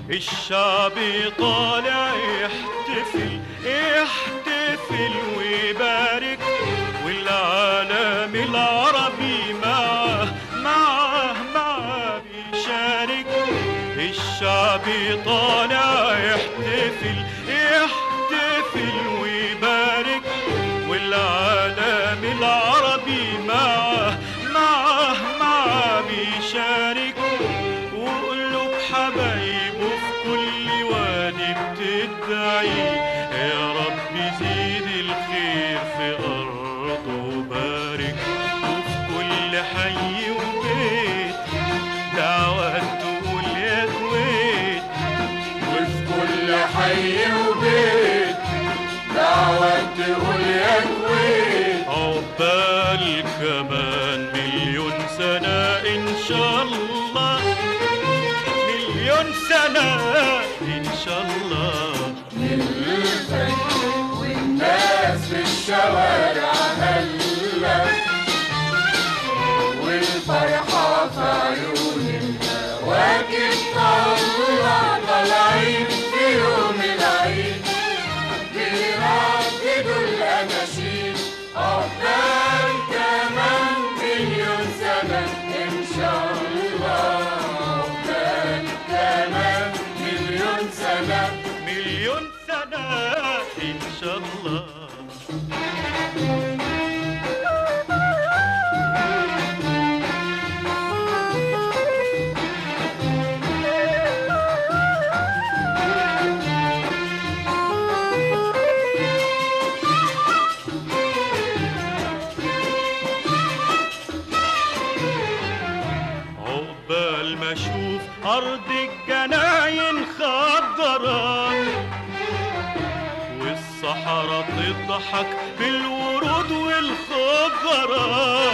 الشعب طالع يحتفل يحتفل ويبارك والعالم العربي معاه معاه معاه بيشارك الشعب طالع يحتفل يحتفل ويبارك والعالم العربي معاه معاه معاه بيشارك وقلوب حبايبه في كل وادي بتدعي يا رب زيد الخير في أرضه وبارك وفي كل حي وبيت دعوات تقول يا كويت وفي كل حي وبيت دعوة تقول يا كويت عقبال كمان مليون سنة إن شاء الله مليون سنة إن شاء الله والناس في الشوارع هلا والفرحة في عيون الكواكب طلع طالعين في يوم العيد بيرددوا الأناشيد عقبال كمان مليون سنة إن شاء الله عقبال كمان مليون سنة مليون سنة إن شاء الله عقبال ما اشوف ارض الجناين خضرا والصحراء تضحك بالورود والخضرا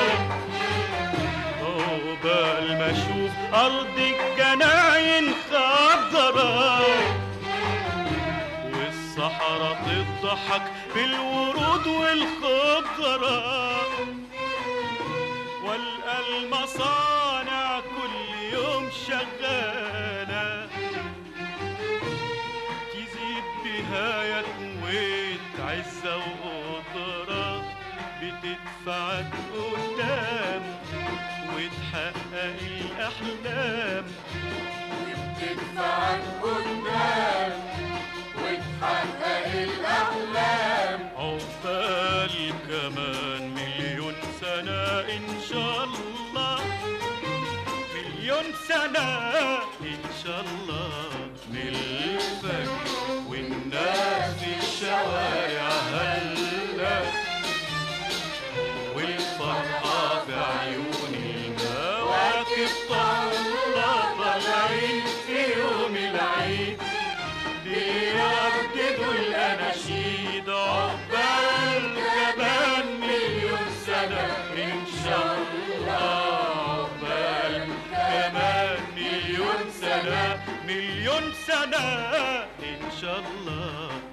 عقبال ما اشوف ارض الجناين خضرا والصحراء تضحك بالورود والخضرا والقى المصانع كل يوم شغالة تزيد بها يا كويت عزة وقدرة بتدفعك قدام وتحقق الأحلام تدفعك قدام وتحقق الأحلام عقبال كمان مليون سنة إن شاء الله مليون سنة إن شاء الله نلفك والناس في الشوارع هلا والفرحة في عيون المواكب طلع طالعين في يوم العيد بيرددوا الأناشيد عقبال كمان مليون سنة إن شاء الله عقبال كمان مليون سنة مليون سنة إن شاء الله